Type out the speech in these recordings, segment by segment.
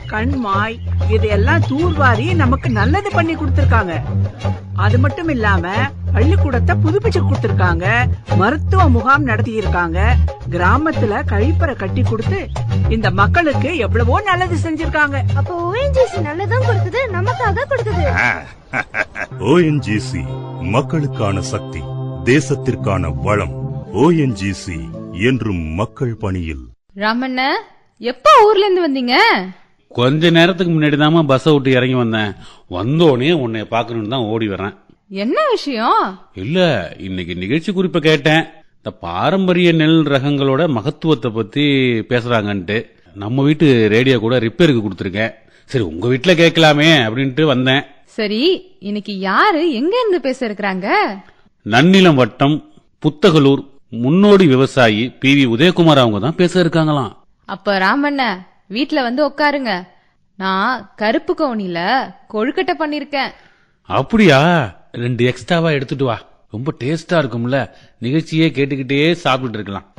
கண்மாய் இதையெல்லாம் தூர்வாரி நமக்கு நல்லது பண்ணி கொடுத்திருக்காங்க அது மட்டும் இல்லாம பள்ளிக்கூடத்தை புதுப்பிச்சு கொடுத்திருக்காங்க மருத்துவ முகாம் நடத்தி இருக்காங்க கிராமத்துல கழிப்பறை கட்டி கொடுத்து இந்த மக்களுக்கு எவ்வளவோ நல்லது செஞ்சிருக்காங்க அப்போ ஓஎன்ஜிசி நல்லதும் கொடுக்குது நமக்காக கொடுக்குது ஓஎன்ஜிசி மக்களுக்கான சக்தி தேசத்திற்கான வளம் ஓஎன்ஜிசி என்றும் மக்கள் பணியில் ராமண்ண எப்ப ஊர்ல இருந்து வந்தீங்க கொஞ்ச நேரத்துக்கு முன்னாடி தாமா பஸ்ஸை விட்டு இறங்கி வந்தேன் வந்தோடனே உன்னை பார்க்கணும்னு தான் ஓடி வரேன் என்ன விஷயம் இல்ல இன்னைக்கு நிகழ்ச்சி குறிப்பை கேட்டேன் இந்த பாரம்பரிய நெல் ரகங்களோட மகத்துவத்தை பத்தி பேசுறாங்கன்ட்டு நம்ம வீட்டு ரேடியோ கூட ரிப்பேருக்கு கொடுத்துருக்கேன் சரி உங்க வீட்டுல கேட்கலாமே அப்படின்ட்டு வந்தேன் சரி இன்னைக்கு யாரு எங்க இருந்து பேச இருக்கிறாங்க நன்னிலம் வட்டம் புத்தகலூர் முன்னோடி விவசாயி பி வி உதயகுமார் அவங்க தான் பேச இருக்காங்களாம் அப்ப ராமண்ண வீட்ல வந்து உட்காருங்க நான் கருப்பு கவுனில கொழுக்கட்டை பண்ணிருக்கேன் அப்படியா ரெண்டு எக்ஸ்ட்ராவா எடுத்துட்டு வா ரொம்ப டேஸ்டா இருக்கும்ல நிகழ்ச்சியே கேட்டுக்கிட்டே சாப்பிட்டுட்டு இருக்கலாம்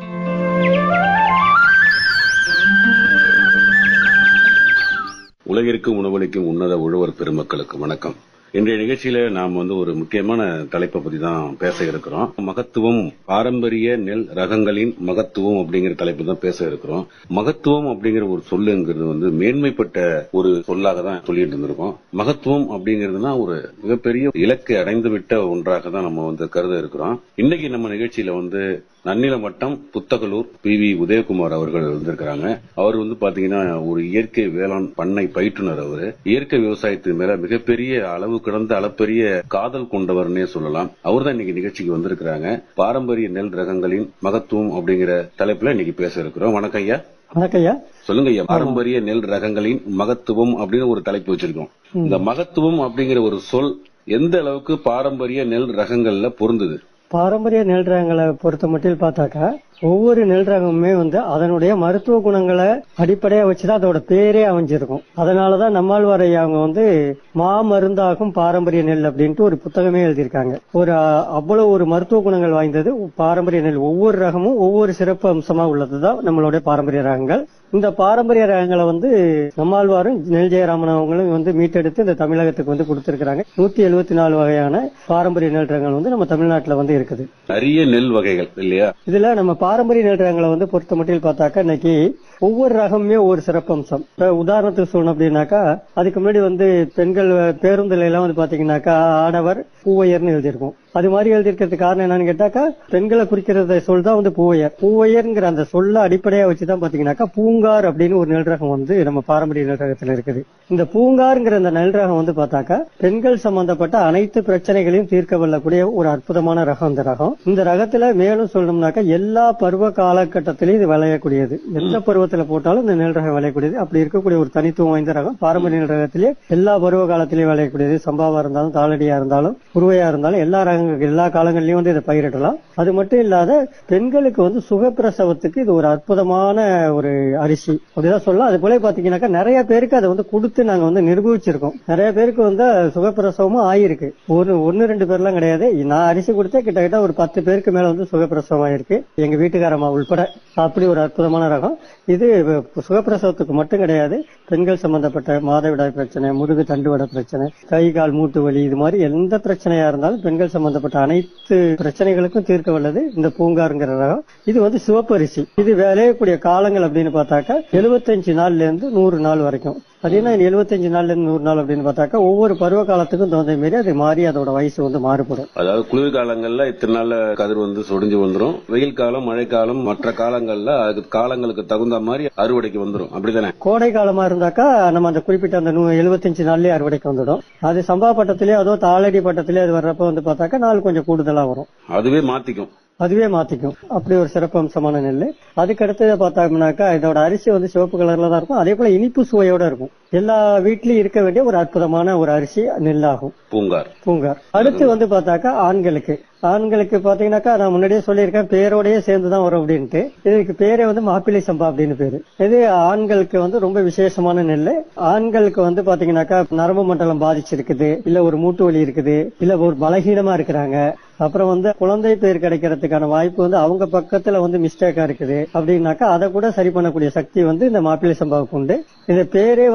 உலகிற்கு உணவளிக்கும் உன்னத உழவர் பெருமக்களுக்கு வணக்கம் இன்றைய நிகழ்ச்சியில நாம் வந்து ஒரு முக்கியமான தலைப்பை பத்தி தான் பேச இருக்கிறோம் மகத்துவம் பாரம்பரிய நெல் ரகங்களின் மகத்துவம் அப்படிங்கிற தலைப்பு தான் பேச இருக்கிறோம் மகத்துவம் அப்படிங்கிற ஒரு சொல்லுங்கிறது வந்து மேன்மைப்பட்ட ஒரு சொல்லாக தான் சொல்லிட்டு இருந்திருக்கோம் மகத்துவம் அப்படிங்கிறதுனா ஒரு மிகப்பெரிய இலக்கை அடைந்து விட்ட ஒன்றாக தான் நம்ம வந்து கருத இருக்கிறோம் இன்னைக்கு நம்ம நிகழ்ச்சியில வந்து நன்னிலம் வட்டம் புத்தகலூர் பி வி உதயகுமார் அவர்கள் வந்திருக்கிறாங்க அவர் வந்து பாத்தீங்கன்னா ஒரு இயற்கை வேளாண் பண்ணை பயிற்றுனர் அவரு இயற்கை விவசாயத்து மேல மிகப்பெரிய அளவு கடந்த அளப்பெரிய காதல் கொண்டவர்னே சொல்லலாம் அவர் தான் இன்னைக்கு நிகழ்ச்சிக்கு வந்திருக்கிறாங்க பாரம்பரிய நெல் ரகங்களின் மகத்துவம் அப்படிங்கிற தலைப்புல இன்னைக்கு பேச இருக்கிறோம் வணக்கம் ஐயா வணக்கய்யா சொல்லுங்க ஐயா பாரம்பரிய நெல் ரகங்களின் மகத்துவம் அப்படின்னு ஒரு தலைப்பு வச்சிருக்கோம் இந்த மகத்துவம் அப்படிங்கிற ஒரு சொல் எந்த அளவுக்கு பாரம்பரிய நெல் ரகங்கள்ல பொருந்துது பாரம்பரிய நெல் ரகங்களை பொறுத்த மட்டும் பார்த்தாக்கா ஒவ்வொரு நெல் ரகமுமே வந்து அதனுடைய மருத்துவ குணங்களை அடிப்படையா வச்சுதான் அதோட பேரே அமைஞ்சிருக்கும் அதனாலதான் நம்மாழ்வார் ஐயா அவங்க வந்து மாமருந்தாகும் பாரம்பரிய நெல் அப்படின்ட்டு ஒரு புத்தகமே எழுதியிருக்காங்க ஒரு அஹ், அவ்வளவு ஒரு மருத்துவ குணங்கள் வாய்ந்தது பாரம்பரிய நெல் ஒவ்வொரு ரகமும் ஒவ்வொரு சிறப்பு அம்சமா உள்ளதுதான் நம்மளுடைய பாரம்பரிய ரகங்கள் இந்த பாரம்பரிய ரகங்களை வந்து நம்மாழ்வாரும் நெல் ஜெயராமன் அவங்களும் வந்து மீட்டெடுத்து இந்த தமிழகத்துக்கு வந்து கொடுத்திருக்கிறாங்க நூத்தி எழுபத்தி நாலு வகையான பாரம்பரிய நெல் ரகங்கள் வந்து நம்ம தமிழ்நாட்டுல வந்து இருக்குது நிறைய நெல் வகைகள் இல்லையா இதுல நம்ம பாரம்பரிய நெல் ரகங்களை வந்து பொறுத்த மட்டும் பார்த்தாக்கா இன்னைக்கு ஒவ்வொரு ரகமுமே ஒவ்வொரு சிறப்பம்சம் இப்ப உதாரணத்துக்கு சொல்லணும் அப்படின்னாக்கா அதுக்கு முன்னாடி வந்து பெண்கள் பேருந்துல எல்லாம் வந்து பாத்தீங்கன்னாக்கா ஆடவர் பூவையர்னு எழுதியிருக்கும் அது மாதிரி எழுதியிருக்கிறதுக்கு காரணம் என்னன்னு கேட்டாக்கா பெண்களை குறிக்கிறத சொல் தான் வந்து பூவையர் பூவையர்ங்கிற அந்த சொல்ல அடிப்படையா வச்சுதான் பாத்தீங்கன்னாக்கா பூங்கார் அப்படின்னு ஒரு நெல் ரகம் வந்து நம்ம பாரம்பரிய நெல் ரகத்துல இருக்குது இந்த பூங்கார்ங்கிற அந்த நெல் ரகம் வந்து பார்த்தாக்கா பெண்கள் சம்பந்தப்பட்ட அனைத்து பிரச்சனைகளையும் தீர்க்க வல்லக்கூடிய ஒரு அற்புதமான ரகம் இந்த ரகம் இந்த ரகத்துல மேலும் சொல்லணும்னாக்கா எல்லா பருவ காலகட்டத்திலையும் இது விளையக்கூடியது எந்த பருவத்துல போட்டாலும் இந்த நெல் ரகம் விளையக்கூடியது அப்படி இருக்கக்கூடிய ஒரு தனித்துவம் வாய்ந்த ரகம் பாரம்பரிய நெல் ரகத்திலே எல்லா பருவ காலத்திலையும் விளையக்கூடியது சம்பாவா இருந்தாலும் தாளடியா இருந்தாலும் குருவையா இருந்தாலும் எல்லா ரகங்கள் எல்லா காலங்கள்லயும் வந்து இதை பயிரிடலாம் அது மட்டும் இல்லாத பெண்களுக்கு வந்து சுகப்பிரசவத்துக்கு இது ஒரு அற்புதமான ஒரு அரிசி அப்படிதான் சொல்லலாம் அது போல பாத்தீங்கன்னாக்கா நிறைய பேருக்கு அதை வந்து கொடுத்து நாங்க வந்து நிரூபிச்சிருக்கோம் நிறைய பேருக்கு வந்து சுகப்பிரசவமும் ஆயிருக்கு ஒரு ஒன்னு ரெண்டு பேர்லாம் கிடையாது நான் அரிசி கொடுத்தே கிட்டத்தட்ட ஒரு பத்து பேருக்கு மேல வந்து சுகப்பிரசவம் ஆயிருக்கு எங்க வீட்டுக்காரம்மா உள்பட அப்படி ஒரு அற்புதமான ரகம் இது சுகப்பிரசவத்துக்கு மட்டும் கிடையாது பெண்கள் சம்பந்தப்பட்ட மாதவிடாய் பிரச்சனை முதுகு தண்டுவட பிரச்சனை கை கால் மூட்டு வலி இது மாதிரி எந்த பிரச்சனையா இருந்தாலும் பெண்கள் சம்பந்தப்பட்ட அனைத்து பிரச்சனைகளுக்கும் தீர்க்க வல்லது இந்த பூங்காருங்கிற ரகம் இது வந்து சிவப்பு அரிசி இது விளையக்கூடிய காலங்கள் அப்படின்னு பார்த்தாக்கா எழுபத்தஞ்சு நாள்ல இருந்து நூறு நாள் வரைக்கும் அது என்ன எழுபத்தஞ்சு நாள்ல இருந்து நூறு நாள் அப்படின்னு பார்த்தாக்கா ஒவ்வொரு பருவ காலத்துக்கும் தகுந்த மாரி அது மாறி அதோட வயசு வந்து மாறுபடும் அதாவது குளிர் காலங்கள்ல இத்தனை நாள்ல கதிர் வந்து சொடிஞ்சு வந்துரும் வெயில் காலம் மழைக்காலம் மற்ற காலங்கள்ல அது காலங்களுக்கு தகுந்த மாதிரி அறுவடைக்கு வந்துரும் அப்படிதானே கோடை காலமா இருந்தாக்கா நம்ம அந்த குறிப்பிட்ட அந்த நூ- 75 நாள்லயே அறுவடைக்கு வந்துடும் அது சம்பா பட்டத்திலே அதோ தாளடி பட்டத்திலே அது வர்றப்ப வந்து பார்த்தாக்கா நாள் கொஞ்சம் கூடுதலா வரும் அதுவே மாத்திக்கும் அதுவே மாத்திக்கும் அப்படி ஒரு சிறப்பு அம்சமான நெல் அதுக்கு அடுத்தது பார்த்தோம்னாக்கா இதோட அரிசி வந்து சிவப்பு கலர்ல தான் இருக்கும் அதே போல இனிப்பு சுவையோட இருக்கும் எல்லா வீட்லயும் இருக்க வேண்டிய ஒரு அற்புதமான ஒரு அரிசி நெல்லாகும் பூங்கார் பூங்கார் அடுத்து வந்து பார்த்தாக்கா ஆண்களுக்கு ஆண்களுக்கு பாத்தீங்கன்னாக்கா நான் முன்னாடியே சொல்லியிருக்கேன் பேரோடயே சேர்ந்துதான் வரும் அப்படின்ட்டு இதுக்கு பேரே வந்து மாப்பிள்ளை சம்பா அப்படின்னு பேரு இது ஆண்களுக்கு வந்து ரொம்ப விசேஷமான நெல் ஆண்களுக்கு வந்து பாத்தீங்கன்னாக்கா நரம்பு மண்டலம் பாதிச்சிருக்குது இல்ல ஒரு மூட்டு வலி இருக்குது இல்ல ஒரு பலகீனமா இருக்கிறாங்க அப்புறம் வந்து குழந்தை பேர் கிடைக்கிறதுக்கான வாய்ப்பு வந்து அவங்க பக்கத்துல வந்து மிஸ்டேக்கா இருக்குது அப்படின்னாக்கா அதை கூட சரி பண்ணக்கூடிய சக்தி வந்து இந்த மாப்பிள்ளை சம்பாவுக்கு உண்டு இந்த பேரே